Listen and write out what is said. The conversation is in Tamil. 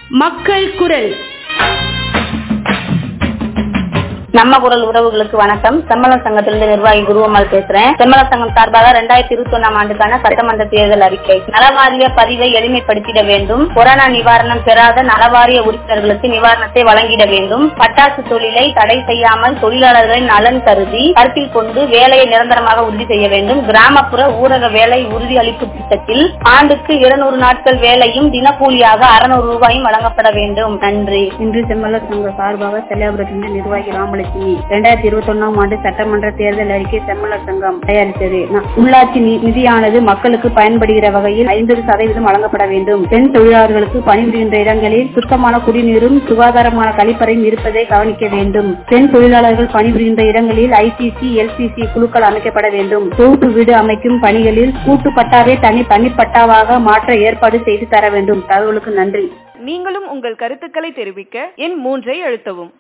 மக்கள் குரல் நம்ம குரல் உறவுகளுக்கு வணக்கம் செம்மல சங்கத்திலிருந்து நிர்வாகி குருவம்மாள் பேசுறேன் செம்மல சங்கம் சார்பாக இரண்டாயிரத்தி இருபத்தி ஒன்னாம் ஆண்டுக்கான சட்டமன்ற தேர்தல் அறிக்கை நலவாரிய பதிவை எளிமைப்படுத்திட வேண்டும் கொரோனா நிவாரணம் பெறாத நலவாரிய உறுப்பினர்களுக்கு நிவாரணத்தை வழங்கிட வேண்டும் பட்டாசு தொழிலை தடை செய்யாமல் தொழிலாளர்களின் நலன் கருதி கருத்தில் கொண்டு வேலையை நிரந்தரமாக உறுதி செய்ய வேண்டும் கிராமப்புற ஊரக வேலை உறுதி அளிப்பு திட்டத்தில் ஆண்டுக்கு இருநூறு நாட்கள் வேலையும் தினக்கூலியாக அறுநூறு ரூபாயும் வழங்கப்பட வேண்டும் நன்றி இன்று செம்மல சங்க சார்பாக செல்லாபுரத்திலிருந்து நிர்வாகி ராமலட்சுமி இரண்டாயிரத்தி இருபத்தி ஒன்னாம் ஆண்டு சட்டமன்ற தேர்தல் அறிக்கை செம்மல சங்கம் தயாரித்தது ந- உள்ளாட்சி நி- நிதியானது மக்களுக்கு பயன்படுகிற வகையில் ஐம்பது சதவீதம் வழங்கப்பட வேண்டும் பெண் தொழிலாளர்களுக்கு பணிபுரிகின்ற இடங்களில் சுத்தமான குடிநீரும் சுகாதாரமான கழிப்பறையும் இருப்பதை கவனிக்க வேண்டும் பெண் தொழிலாளர்கள் பணிபுரிகின்ற இடங்களில் ஐசிசி எல்சிசி குழுக்கள் அமைக்கப்பட வேண்டும் தொகுப்பு வீடு அமைக்கும் பணிகளில் கூட்டு பட்டாவை தனி தனிப்பட்டாவாக மாற்ற ஏற்பாடு செய்து தர வேண்டும் தகவலுக்கு நன்றி நீங்களும் உங்கள் கருத்துக்களை தெரிவிக்க எண் மூன்றை அழுத்தவும்